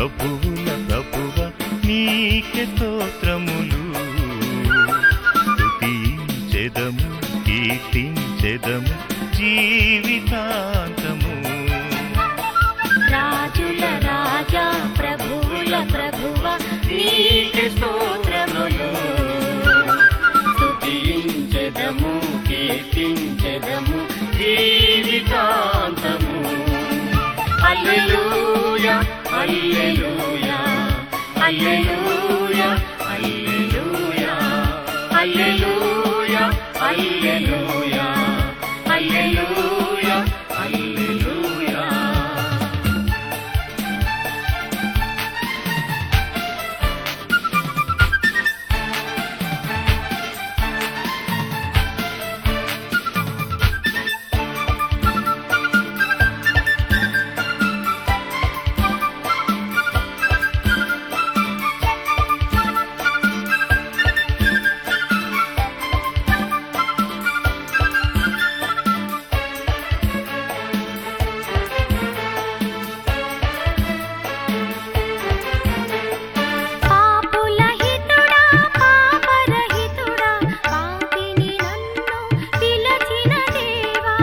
ప్రభువుల ప్రభువ నీకే స్తోత్రములు స్తుతించెదము కీర్తించెదము జీవితాంతము రాజుల రాజా ప్రభువుల ప్రభువ నీకే స్తోత్రములు స్తుతించెదము కీర్తించెదము జీవితాంతము హల్లెలూయా హల్లెలూయా హల్లెలూయా హల్లెలూయా హల్లెలూయా హల్లెలూయా హల్లెలూయా హల్లెలూయా పాపుల హితుడా పాపరహితుడా పాపిని నన్ను పిలచిన దేవా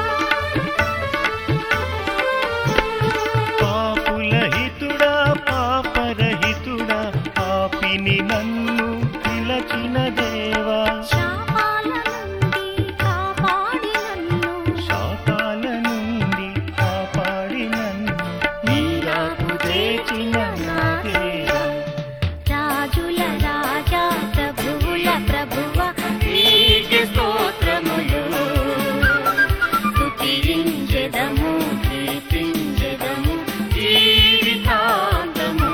పాపుల హితుడా పాపరహితుడా పాపిని నన్ను పిలచిన దేవా శాపాల నుండి కాపాడి నన్ను శాపాల నుండి కాపాడి నన్ను నీరాకు తెచిన నా దేవా రాజుల రాజా ప్రభువుల ప్రభువ నీకే స్తోత్రములు స్తుతించెదము కీర్తించెదము జీవితాంతము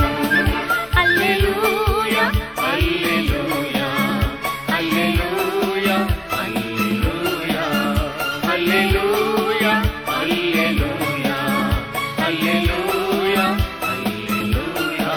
హల్లెలూయా హల్లెలూయా హల్లెలూయా హల్లెలూయా హల్లెలూయా హల్లెలూయా హల్లెలూయా హల్లెలూయా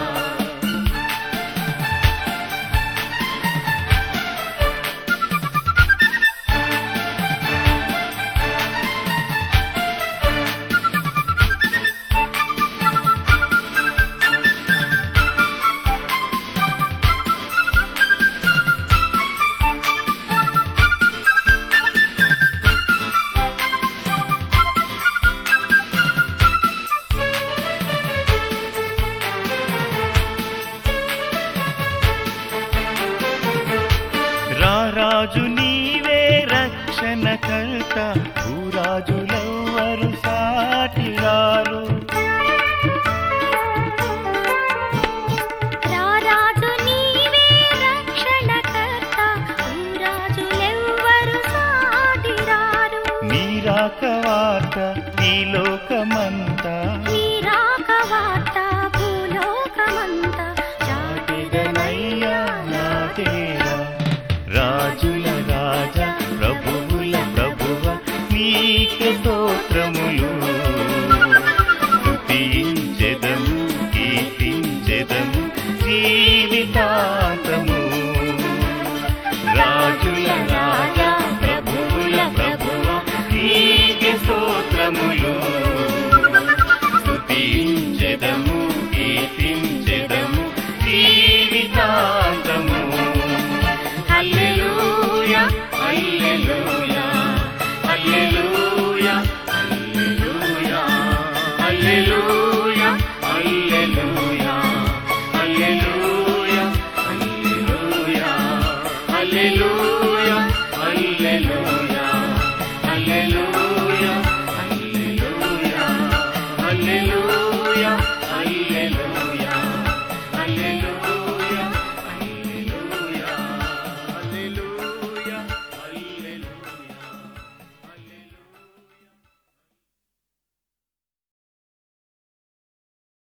రారాజు నీవే రక్షణ కర్త భూరాజులెవ్వరు సాటిరారు రారాజు నీవే రక్షణకర్త రాజులెవ్వరు సాటిరారు నీరాక వార్త ఈ లోకమంతా నీరాక వార్త భూలోకమంతా చాటిదనయ్యా నా దేవా రాజుల రాజా ప్రభువుల ప్రభువ నీకే స్తోత్రములు స్తుతించెదము కీర్తించెదము జీవితాంతము రాజుల రాజా ప్రభువుల ప్రభువ నీకే స్తోత్రములు స్తుతించెదము కీర్తించెదము జీవితాంతము హల్లెలూయా హల్లెలూయా హల్లెలూయా హల్లెలూయా హల్లెలూయా